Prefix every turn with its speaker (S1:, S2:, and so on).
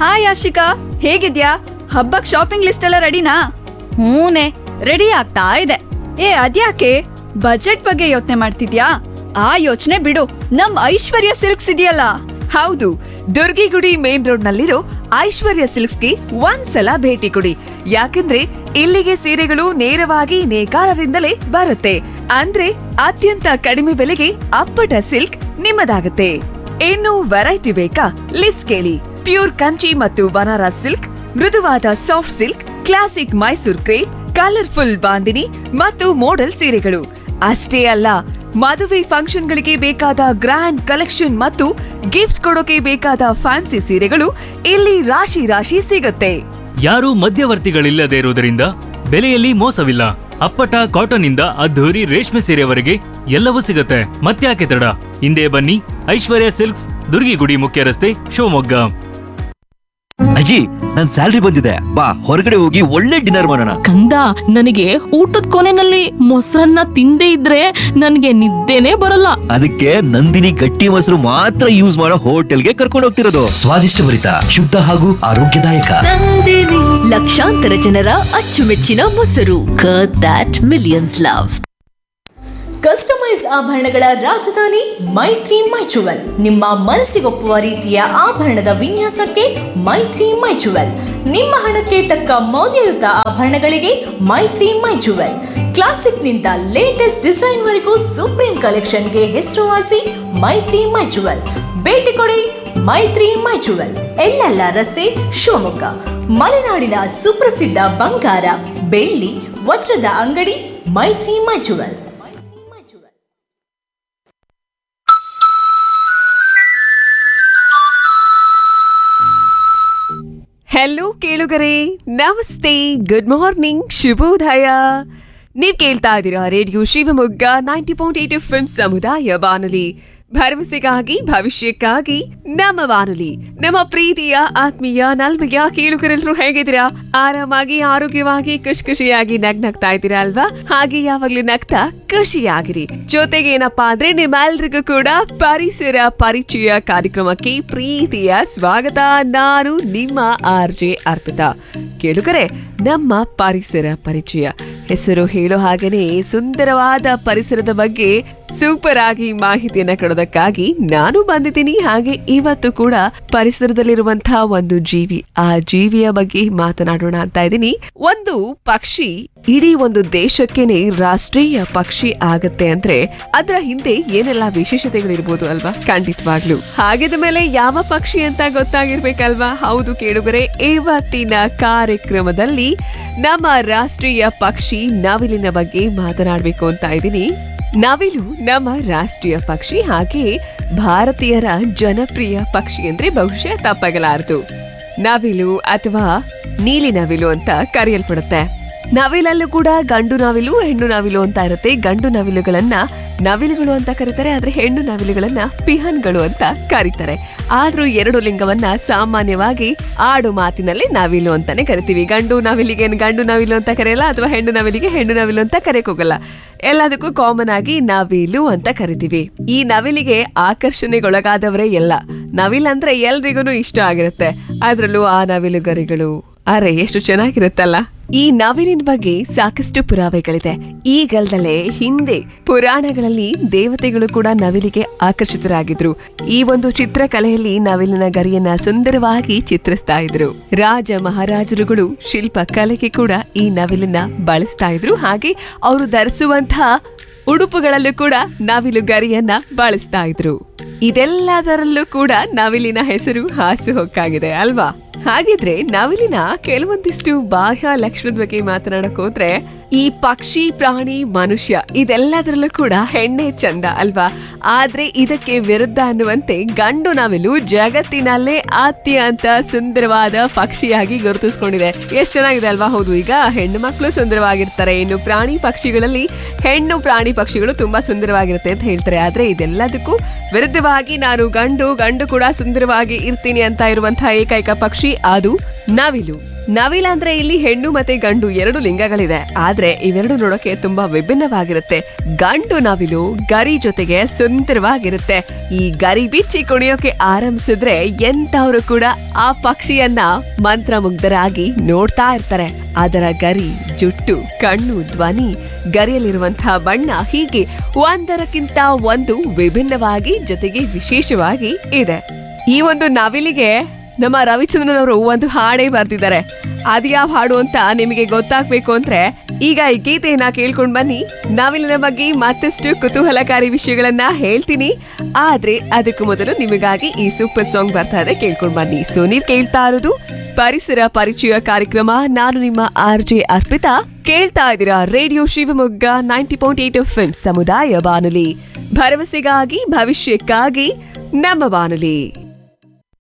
S1: hi Ashika ಹೇಗಿದ್ಯಾ ಹಬ್ಬಕ್ shopping list ಎಲ್ಲ ರೆಡಿನಾ
S2: ಹೂನೆ ರೆಡಿ ಆಗ್ತಾ ಇದೆ
S1: ಏ ಅದ್ಯಾಕೆ ಬಜೆಟ್ ಬಗ್ಗೆ ಯೋಚನೆ ಮಾಡ್ತಿದ್ಯಾ ಆ ಯೋಚನೆ ಬಿಡು ನಮ್ ಐಶ್ವರ್ಯ ಸಿಲ್ಕ್ಸ್ ಇದೆಯಲ್ಲ
S3: ಹೌದು ದುರ್ಗಿಗುಡಿ ಮೇನ್ ರೋಡ್ ನಲ್ಲಿರೋ ಐಶ್ವರ್ಯ ಸಿಲ್ಕ್ಸ್ಗೆ ಒಂದ್ಸಲ ಭೇಟಿ ಕೊಡಿ ಯಾಕಂದ್ರೆ ಇಲ್ಲಿಗೆ ಸೀರೆಗಳು ನೇರವಾಗಿ ನೇಕಾರರಿಂದಲೇ ಬರುತ್ತೆ ಅಂದ್ರೆ ಅತ್ಯಂತ ಕಡಿಮೆ ಬೆಲೆಗೆ ಅಪ್ಪಟ ಸಿಲ್ಕ್ ನಿಮ್ಮದಾಗುತ್ತೆ ಇನ್ನು ವೆರೈಟಿ ಬೇಕಾ ಲಿಸ್ಟ್ ಕೇಳಿ ಪ್ಯೂರ್ ಕಂಚಿ ಮತ್ತು ಬನಾರಸ್ ಸಿಲ್ಕ್ ಮೃದುವಾದ soft silk classic Mysore crepe colourful bandhani ಮತ್ತು ಮೋಡಲ್ ಸೀರೆಗಳು ಅಷ್ಟೇ ಅಲ್ಲ ಮದುವೆ ಫಂಕ್ಷನ್ಗಳಿಗೆ ಬೇಕಾದ ಗ್ರ್ಯಾಂಡ್ ಕಲೆಕ್ಷನ್ ಮತ್ತು ಗಿಫ್ಟ್ ಕೊಡೋಕೆ ಬೇಕಾದ ಫ್ಯಾನ್ಸಿ ಸೀರೆಗಳು ಇಲ್ಲಿ ರಾಶಿ ರಾಶಿ ಸಿಗುತ್ತೆ
S4: ಯಾರೂ ಮಧ್ಯವರ್ತಿಗಳಿಲ್ಲದೆ ಇರುವುದರಿಂದ ಬೆಲೆಯಲ್ಲಿ ಮೋಸವಿಲ್ಲ ಅಪ್ಪಟ ಕಾಟನ್ ಇಂದ ಅದ್ಧೂರಿ ರೇಷ್ಮೆ ಸೀರೆವರೆಗೆ ಎಲ್ಲವೂ ಸಿಗುತ್ತೆ ಮತ್ತ್ಯಾಕೆ ತಡ ಹಿಂದೆ ಬನ್ನಿ ಐಶ್ವರ್ಯ ಸಿಲ್ಕ್ಸ್ ದುರ್ಗಿಗುಡಿ ಮುಖ್ಯ ರಸ್ತೆ ಶಿವಮೊಗ್ಗ
S5: ಅಜ್ಜಿ ನನ್ ಸ್ಯಾಲ್ರಿ ಬಂದಿದೆ ಬಾ ಹೊರಗಡೆ ಹೋಗಿ ಒಳ್ಳೆ ಡಿನ್ನರ್ ಮಾಡೋಣ
S6: ಕಂದ ನನಗೆ ಊಟದ ಕೊನೆನಲ್ಲಿ ಮೊಸರನ್ನ ತಿಂದೇ ಇದ್ರೆ ನನಗೆ ನಿದ್ದೆನೇ ಬರಲ್ಲ
S5: ಅದಕ್ಕೆ ನಂದಿನಿ ಗಟ್ಟಿ ಮೊಸರು ಮಾತ್ರ ಯೂಸ್ ಮಾಡೋ ಹೋಟೆಲ್ಗೆ ಕರ್ಕೊಂಡು ಹೋಗ್ತಿರೋದು ಸ್ವಾದಿಷ್ಟಭರಿತ ಶುದ್ಧ ಹಾಗೂ ಆರೋಗ್ಯದಾಯಕ
S7: ಲಕ್ಷಾಂತರ ಜನರ ಅಚ್ಚುಮೆಚ್ಚಿನ ಮೊಸರು curd that millions love customise ಆಭರಣಗಳ ರಾಜಧಾನಿ ಮೈತ್ರಿ ಮೈಚುವಲ್ ನಿಮ್ಮ ಮನಸ್ಸಿಗೊಪ್ಪುವ ರೀತಿಯ ಆಭರಣದ ವಿನ್ಯಾಸಕ್ಕೆ ಮೈತ್ರಿ ಮೈಚುವಲ್ ನಿಮ್ಮ ಹಣಕ್ಕೆ ತಕ್ಕ ಮೌಲ್ಯಯುತ ಆಭರಣಗಳಿಗೆ ಮೈತ್ರಿ ಮೈಚುವಲ್ ಕ್ಲಾಸಿಕ್ನಿಂದ ಲೇಟೆಸ್ಟ್ ಡಿಸೈನ್ ವರೆಗೂ ಸುಪ್ರೀಂ ಕಲೆಕ್ಷನ್ಗೆ ಹೆಸರುವಾಸಿ ಮೈತ್ರಿ ಮೈಚುವಲ್ ಭೇಟಿ ಕೊಡಿ ಮೈತ್ರಿ ಮೈಚುವಲ್ ಎಲ್ಲೆಲ್ಲ ರಸ್ತೆ ಶಿವಮೊಗ್ಗ ಮಲೆನಾಡಿನ ಸುಪ್ರಸಿದ್ಧ ಬಂಗಾರ ಬೆಳ್ಳಿ ವಜ್ರದ ಅಂಗಡಿ ಮೈತ್ರಿ ಮೈಚುವಲ್
S3: ಹೆಲೋ ಕೇಳುಗರೆ ನಮಸ್ತೆ ಗುಡ್ ಮಾರ್ನಿಂಗ್ ಶುಭೋದಯ ನೀವ್ ಕೇಳ್ತಾ ಇದ್ದೀರಾ radio Shivamogga ninety point eight F ಸಮುದಾಯ ಬಾನುಲಿ ಭರವಸೆಗಾಗಿ ಭವಿಷ್ಯಕ್ಕಾಗಿ ನಮ್ಮ ಬಾನುಲಿ ನಮ್ಮ ಪ್ರೀತಿಯ ಆತ್ಮೀಯ ನಲ್ಮೆಯ ಕೇಳುಗರೆಲ್ಲರೂ ಹೇಗಿದ್ದೀರಾ ಆರಾಮಾಗಿ ಆರೋಗ್ಯವಾಗಿ ಖುಷಿ ಖುಷಿಯಾಗಿ ನಗ್ನಗ್ತಾ ಇದ್ದೀರಾ ಅಲ್ವಾ ಹಾಗೆ ಯಾವಾಗ್ಲೂ ನಗ್ತಾ ಖುಷಿಯಾಗಿರಿ ಜೊತೆಗೆ ಏನಪ್ಪಾ ಅಂದ್ರೆ ನಿಮ್ಮೆಲ್ರಿಗೂ ಕೂಡ ಪರಿಸರ ಪರಿಚಯ ಕಾರ್ಯಕ್ರಮಕ್ಕೆ ಪ್ರೀತಿಯ ಸ್ವಾಗತ ನಾನು ನಿಮ್ಮ ಆರ್ ಜೆ ಅರ್ಪಿತಾ ಕೇಳುಗರೆ ನಮ್ಮ ಪರಿಸರ ಪರಿಚಯ ಹೆಸರು ಹೇಳೋ ಹಾಗೇನೆ ಸುಂದರವಾದ ಪರಿಸರದ ಬಗ್ಗೆ ಸೂಪರ್ ಆಗಿ ಮಾಹಿತಿಯನ್ನ ಕೊಡೋದಕ್ಕಾಗಿ ನಾನು ಬಂದಿದ್ದೀನಿ ಹಾಗೆ ಇವತ್ತು ಕೂಡ ಪರಿಸರದಲ್ಲಿರುವಂತಹ ಒಂದು ಜೀವಿ ಆ ಜೀವಿಯ ಬಗ್ಗೆ ಮಾತನಾಡೋಣ ಅಂತ ಇದ್ದೀನಿ ಒಂದು ಪಕ್ಷಿ ಇಡೀ ಒಂದು ದೇಶಕ್ಕೇನೆ ರಾಷ್ಟ್ರೀಯ ಪಕ್ಷಿ ಆಗತ್ತೆ ಅಂದ್ರೆ ಅದರ ಹಿಂದೆ ಏನೆಲ್ಲ ವಿಶೇಷತೆಗಳಿರ್ಬೋದು ಅಲ್ವಾ ಖಂಡಿತವಾಗ್ಲು ಹಾಗಿದ ಮೇಲೆ ಯಾವ ಪಕ್ಷಿ ಅಂತ ಗೊತ್ತಾಗಿರ್ಬೇಕಲ್ವಾ ಹೌದು ಕೇಳುಗರೆ ಇವತ್ತಿನ ಕಾರ್ಯಕ್ರಮದಲ್ಲಿ ನಮ್ಮ ರಾಷ್ಟ್ರೀಯ ಪಕ್ಷಿ ನವಿಲಿನ ಬಗ್ಗೆ ಮಾತನಾಡಬೇಕು ಅಂತ ಇದ್ದೀನಿ ನವಿಲು ನಮ್ಮ ರಾಷ್ಟ್ರೀಯ ಪಕ್ಷಿ ಹಾಗೆ ಭಾರತೀಯರ ಜನಪ್ರಿಯ ಪಕ್ಷಿ ಅಂದ್ರೆ ಬಹುಶಃ ತಪ್ಪಾಗಲಾರದು ನವಿಲು ಅಥವಾ ನೀಲಿ ನವಿಲು ಅಂತ ಕರೆಯಲ್ಪಡುತ್ತೆ ನವಿಲಲ್ಲೂ ಕೂಡ ಗಂಡು ನವಿಲು ಹೆಣ್ಣು ನವಿಲು ಅಂತ ಇರುತ್ತೆ ಗಂಡು ನವಿಲುಗಳನ್ನ ನವಿಲುಗಳು ಅಂತ ಕರೀತಾರೆ ಆದ್ರೆ ಹೆಣ್ಣು ನವಿಲುಗಳನ್ನ ಪಿಹನ್ಗಳು ಅಂತ ಕರೀತಾರೆ ಆದ್ರೂ ಎರಡು ಲಿಂಗವನ್ನ ಸಾಮಾನ್ಯವಾಗಿ ಆಡು ಮಾತಿನಲ್ಲಿ ನವಿಲು ಅಂತಾನೆ ಕರಿತೀವಿ ಗಂಡು ನವಿಲಿಗೆ ಗಂಡು ನವಿಲು ಅಂತ ಕರೆಯಲ್ಲ ಅಥವಾ ಹೆಣ್ಣು ನವಿಲಿಗೆ ಹೆಣ್ಣು ನವಿಲು ಅಂತ ಕರೆಯಕ್ ಹೋಗಲ್ಲ ಎಲ್ಲದಕ್ಕೂ ಕಾಮನ್ ಆಗಿ ನವಿಲು ಅಂತ ಕರಿತೀವಿ ಈ ನವಿಲಿಗೆ ಆಕರ್ಷಣೆಗೊಳಗಾದವರೇ ಎಲ್ಲ ನವಿಲ್ ಅಂದ್ರೆ ಎಲ್ರಿಗೂ ಇಷ್ಟ ಆಗಿರುತ್ತೆ ಅದ್ರಲ್ಲೂ ಆ ನವಿಲುಗರಿಗಳು ಅರೆ ಎಷ್ಟು ಚೆನ್ನಾಗಿರುತ್ತಲ್ಲ ಈ ನವಿಲಿನ ಬಗ್ಗೆ ಸಾಕಷ್ಟು ಪುರಾವೆಗಳಿದೆ ಈಗಲ್ದಲೇ ಹಿಂದೆ ಪುರಾಣಗಳಲ್ಲಿ ದೇವತೆಗಳು ಕೂಡ ನವಿಲಿಗೆ ಆಕರ್ಷಿತರಾಗಿದ್ರು ಈ ಒಂದು ಚಿತ್ರಕಲೆಯಲ್ಲಿ ನವಿಲಿನ ಗರಿಯನ್ನ ಸುಂದರವಾಗಿ ಚಿತ್ರಿಸ್ತಾ ಇದ್ರು ರಾಜ ಮಹಾರಾಜರುಗಳು ಶಿಲ್ಪ ಕಲೆಗೆ ಕೂಡ ಈ ನವಿಲನ್ನ ಬಳಸ್ತಾ ಇದ್ರು ಹಾಗೆ ಅವರು ಧರಿಸುವಂತಹ ಉಡುಪುಗಳಲ್ಲೂ ಕೂಡ ನವಿಲು ಗರಿಯನ್ನ ಬಳಸ್ತಾ ಇದ್ರು ಇದೆಲ್ಲದರಲ್ಲೂ ಕೂಡ ನವಿಲಿನ ಹೆಸರು ಹಾಸು ಹೊಕ್ಕಾಗಿದೆ ಅಲ್ವಾ ಹಾಗಿದ್ರೆ ನವಿಲಿನ ಕೆಲವೊಂದಿಷ್ಟು ಬಾಹ್ಯ ಲಕ್ಷಣದ ಬಗ್ಗೆ ಮಾತನಾಡಕ್ ಹೋದ್ರೆ ಈ ಪಕ್ಷಿ ಪ್ರಾಣಿ ಮನುಷ್ಯ ಇದೆಲ್ಲದರಲ್ಲೂ ಕೂಡ ಹೆಣ್ಣೆ ಚಂದ ಅಲ್ವಾ ಆದ್ರೆ ಇದಕ್ಕೆ ವಿರುದ್ಧ ಅನ್ನುವಂತೆ ಗಂಡು ನವಿಲು ಜಗತ್ತಿನಲ್ಲೇ ಅತ್ಯಂತ ಸುಂದರವಾದ ಪಕ್ಷಿಯಾಗಿ ಗುರುತಿಸ್ಕೊಂಡಿದೆ ಎಷ್ಟ್ ಚೆನ್ನಾಗಿದೆ ಅಲ್ವಾ ಹೌದು ಈಗ ಹೆಣ್ಣು ಮಕ್ಕಳು ಸುಂದರವಾಗಿರ್ತಾರೆ ಇನ್ನು ಪ್ರಾಣಿ ಪಕ್ಷಿಗಳಲ್ಲಿ ಹೆಣ್ಣು ಪ್ರಾಣಿ ಪಕ್ಷಿಗಳು ತುಂಬಾ ಸುಂದರವಾಗಿರುತ್ತೆ ಅಂತ ಹೇಳ್ತಾರೆ ಆದ್ರೆ ಇದೆಲ್ಲದಕ್ಕೂ ವಿರುದ್ಧವಾಗಿ ನಾನು ಗಂಡು ಗಂಡು ಕೂಡ ಸುಂದರವಾಗಿ ಇರ್ತೀನಿ ಅಂತ ಇರುವಂತಹ ಏಕೈಕ ಪಕ್ಷಿ ಅದು ನವಿಲು ನವಿಲ್ ಅಂದ್ರೆ ಇಲ್ಲಿ ಹೆಣ್ಣು ಮತ್ತೆ ಗಂಡು ಎರಡು ಲಿಂಗಗಳಿದೆ ಆದ್ರೆ ಇವೆರಡು ನೋಡೋಕೆ ತುಂಬಾ ವಿಭಿನ್ನವಾಗಿರುತ್ತೆ ಗಂಡು ನವಿಲು ಗರಿ ಜೊತೆಗೆ ಸುಂದರವಾಗಿರುತ್ತೆ ಈ ಗರಿ ಬಿಚ್ಚಿ ಕುಣಿಯೋಕೆ ಆರಂಭಿಸಿದ್ರೆ ಎಂತವ್ರು ಕೂಡ ಆ ಪಕ್ಷಿಯನ್ನ ಮಂತ್ರಮುಗ್ಧರಾಗಿ ನೋಡ್ತಾ ಇರ್ತಾರೆ ಅದರ ಗರಿ ಜುಟ್ಟು ಕಣ್ಣು ಧ್ವನಿ ಗರಿಯಲ್ಲಿರುವಂತಹ ಬಣ್ಣ ಹೀಗೆ ಒಂದರಕ್ಕಿಂತ ಒಂದು ವಿಭಿನ್ನವಾಗಿ ಜೊತೆಗೆ ವಿಶೇಷವಾಗಿ ಇದೆ ಈ ಒಂದು ನವಿಲಿಗೆ ನಮ್ಮ ರವಿಚಂದ್ರನ್ ಅವರು ಒಂದು ಹಾಡೇ ಬರ್ತಿದ್ದಾರೆ ಅದ್ಯಾವ ಹಾಡು ಅಂತ ನಿಮಗೆ ಗೊತ್ತಾಗ್ಬೇಕು ಅಂದ್ರೆ ಈಗ ಈ ಗೀತೆಯನ್ನ ಕೇಳ್ಕೊಂಡ್ ಬನ್ನಿ ನವಿಲಿನ ಬಗ್ಗೆ ಮತ್ತಷ್ಟು ಕುತೂಹಲಕಾರಿ ವಿಷಯಗಳನ್ನ ಹೇಳ್ತೀನಿ ಆದ್ರೆ ಅದಕ್ಕೂ ಮೊದಲು ನಿಮಗಾಗಿ ಈ ಸೂಪರ್ ಸಾಂಗ್ ಬರ್ತಾ ಇದೆ ಕೇಳ್ಕೊಂಡ್ ಬನ್ನಿ ಸೊ ನೀವ್ ಕೇಳ್ತಾ ಇರೋದು ಪರಿಸರ ಪರಿಚಯ ಕಾರ್ಯಕ್ರಮ ನಾನು ನಿಮ್ಮ ಆರ್ ಜೆ ಅರ್ಪಿತಾ ಕೇಳ್ತಾ ಇದ್ದೀರಾ radio Shivamogga ninety point eight F ಸಮುದಾಯ ಬಾನುಲಿ ಭರವಸೆಗಾಗಿ ಭವಿಷ್ಯಕ್ಕಾಗಿ ನಮ್ಮ ಬಾನುಲಿ